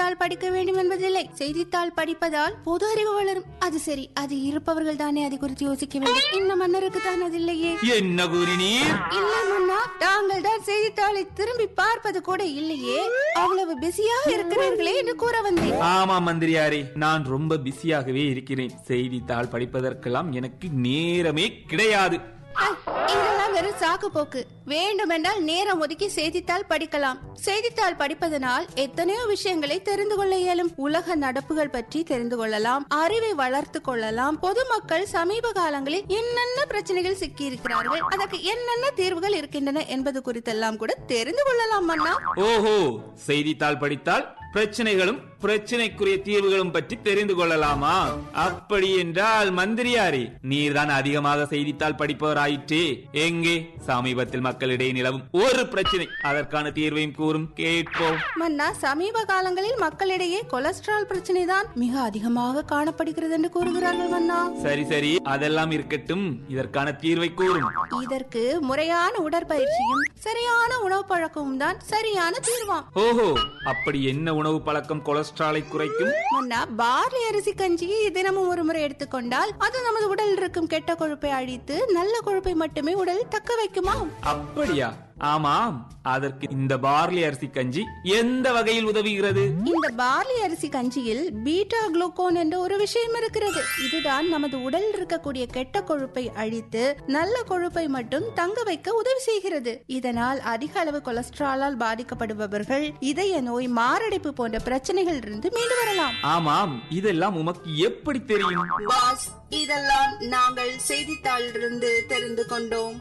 செய்தித்தாள் படிக்க வேண்டும் என்பதில்லை செய்தித்தாள் படிப்பதால் பொது அறிவு வளரும் அது சரி அது இருப்பவர்கள் தானே அதை குறித்து யோசிக்க வேண்டும் இந்த மன்னருக்கு தான் அது இல்லையே என்ன கூறினீர் இல்லை மன்னா தாங்கள் தான் செய்தித்தாளை திரும்பி பார்ப்பது கூட இல்லையே அவ்வளவு பிஸியாக இருக்கிறீர்களே என்று கூற வந்தேன் ஆமா மந்திரியாரே நான் ரொம்ப பிஸியாகவே இருக்கிறேன் செய்தித்தாள் படிப்பதற்கெல்லாம் எனக்கு நேரமே கிடையாது ஐ, இதெல்லாம் வெறும் சாக்கு போக்கு வேண்டுமென்றால் நேரம் ஒதுக்கி செய்தித்தாள் படிக்கலாம் செய்தித்தாள் படிப்பதனால் எத்தனையோ விஷயங்களை தெரிந்து கொள்ள இயலும் உலக நடப்புகள் பற்றி தெரிந்து கொள்ளலாம் அறிவை வளர்த்து கொள்ளலாம் பொதுமக்கள் சமீப காலங்களில் என்னென்ன பிரச்சனைகள் சிக்கி இருக்கிறார்கள் அதற்கு என்னென்ன தீர்வுகள் இருக்கின்றன என்பது குறித்தெல்லாம் கூட தெரிந்து கொள்ளலாம் மன்னா ஓஹோ செய்தித்தாள் படித்தால் பிரச்சனைகளும் பிரச்சனைக்குரிய தீர்வுகளும் பற்றி தெரிந்து கொள்ளலாமா அப்படி என்றால் மந்திரியாரே நீர்தான் அதிகமாக செய்தித்தாள் படிப்பவராயிற்றே எங்கே சமீபத்தில் மக்களிடையே நிலவும் ஒரு பிரச்சனை அதற்கான தீர்வையும் கூறும் கேட்போம் மன்னா சமீப காலங்களில் மக்களிடையே கொலஸ்ட்ரால் பிரச்சனை தான் மிக அதிகமாக காணப்படுகிறது என்று கூறுகிறார்கள் மன்னா சரி சரி அதெல்லாம் இருக்கட்டும் இதற்கான தீர்வை கூறும் இதற்கு முறையான உடற்பயிற்சியும் சரியான உணவு பழக்கமும் தான் சரியான தீர்வாம் ஓஹோ அப்படி என்ன உணவு பழக்கம் கொலஸ்ட்ராலை குறைக்கும் மன்னா பார்லி அரிசி கஞ்சியை தினமும் ஒரு முறை எடுத்துக்கொண்டால் அது நமது உடலில் இருக்கும் கெட்ட கொழுப்பை அழித்து நல்ல கொழுப்பை மட்டுமே உடலில் தக்க வைக்குமாம் அப்படியா ஆமாம் அதற்கு இந்த பார்லி அரிசி கஞ்சி எந்த வகையில் உதவுகிறது இந்த பார்லி அரிசி கஞ்சியில் பீட்டா குளுக்கோன் என்ற ஒரு விஷயம் இருக்கிறது இதுதான் நமது உடலில் இருக்கக்கூடிய கெட்ட கொழுப்பை அழித்து நல்ல கொழுப்பை மட்டும் தங்க வைக்க உதவி செய்கிறது இதனால் அதிக அளவு கொலஸ்ட்ராலால் பாதிக்கப்படுபவர்கள் இதய நோய் மாரடைப்பு போன்ற பிரச்சனைகள் இருந்து மீண்டு வரலாம் ஆமாம் இதெல்லாம் உமக்கு எப்படி தெரியும் பாஸ் இதெல்லாம் நாங்கள் செய்தித்தாளிலிருந்து தெரிந்து கொண்டோம்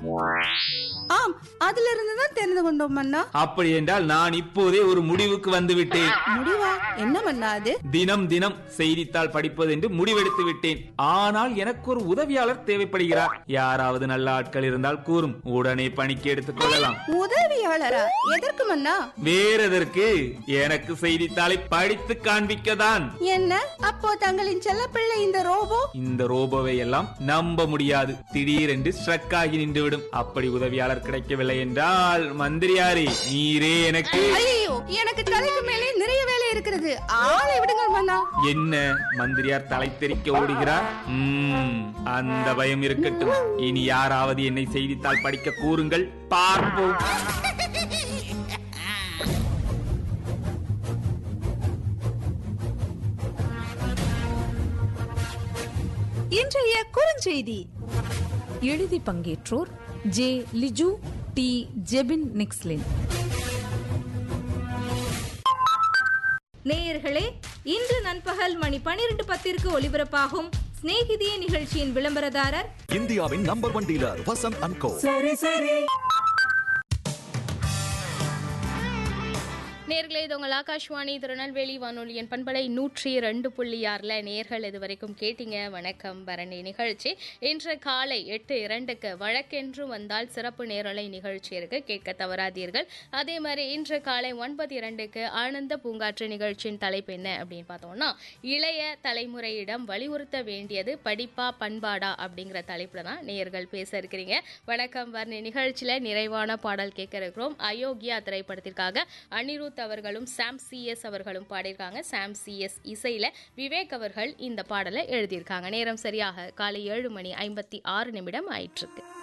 ஆம் அதிலிருந்து தான் தெரிந்து கொண்டோம் மன்னா அப்படி என்றால் நான் இப்போதே ஒரு முடிவுக்கு வந்து விட்டேன் முடிவா என்ன மன்னா அது தினம் தினம் செய்தித்தாள் படிப்பது என்று முடிவெடுத்து விட்டேன் ஆனால் எனக்கு ஒரு உதவியாளர் தேவைப்படுகிறார் யாராவது நல்ல ஆட்கள் இருந்தால் கூறும் உடனே பணிக்கு எடுத்துக் கொள்ளலாம் உதவியாளரா எதற்கு மன்னா வேறெதற்கு எனக்கு செய்தித்தாளை படித்து காண்பிக்கதான் என்ன அப்போ தங்களின் செல்லப்பிள்ளை இந்த ரோபோ இந்த ரோபோவை எல்லாம் நம்ப முடியாது திடீரென்று ஸ்ட்ரக் ஆகி நின்றுவிடும் அப்படி உதவியாளர் கிடைக்கவில்லை என்றால் மந்திரியாரே நீரே எனக்கு ஐயோ எனக்கு தலைக்கு மேலே நிறைய வேலை இருக்கிறது ஆளை விடுங்கள் மன்னா என்ன மந்திரியார் தலை தெறிக்க ஓடுகிறார் ம்ம், அந்த பயம் இருக்கட்டும் இனி யாராவது என்னை செய்தித்தாள் படிக்க கூறுங்கள் பார்ப்போம் இன்றைய குறுஞ்செய்தி எழுதி பங்கேற்றோர் ஜே லிஜு டி ஜெபின் நிக்ஸ்லின் நேயர்களே இன்று நண்பகல் மணி பனிரெண்டு பத்திற்கு ஒலிபரப்பாகும் சிநேகிதியே நிகழ்ச்சியின் விளம்பரதாரர் இந்தியாவின் number one dealer Vasanth and co நேர்களே இது உங்கள் ஆகாஷ்வாணி திருநெல்வேலி வானொலியின் பண்பலை நூற்றி ரெண்டு புள்ளி ஆறில் நேர்கள் இது வரைக்கும் கேட்டீங்க வணக்கம் பரணி நிகழ்ச்சி இன்று காலை எட்டு இரண்டுக்கு வழக்கென்று வந்தால் சிறப்பு நேரலை நிகழ்ச்சி இருக்கு கேட்க தவறாதீர்கள் அதே மாதிரி இன்று காலை ஒன்பது இரண்டுக்கு ஆனந்த பூங்காற்று நிகழ்ச்சியின் தலைப்பு என்ன அப்படின்னு பார்த்தோம்னா இளைய தலைமுறையிடம் வலியுறுத்த வேண்டியது படிப்பா பண்பாடா அப்படிங்கிற தலைப்பில் தான் நேர்கள் பேச இருக்கிறீங்க வணக்கம் வர்ணி நிகழ்ச்சியில் நிறைவான பாடல் கேட்க இருக்கிறோம் அயோக்கியா திரைப்படத்திற்காக அனிருத் அவர்களும் சாம் சிஎஸ் அவர்களும் பாடியிருக்காங்க சாம் சிஎஸ் இசையில் விவேக் அவர்கள் இந்த பாடலை எழுதியிருக்காங்க நேரம் சரியாக காலை ஏழு மணி ஐம்பத்தி ஆறு நிமிடம் ஆயிட்டிருக்கு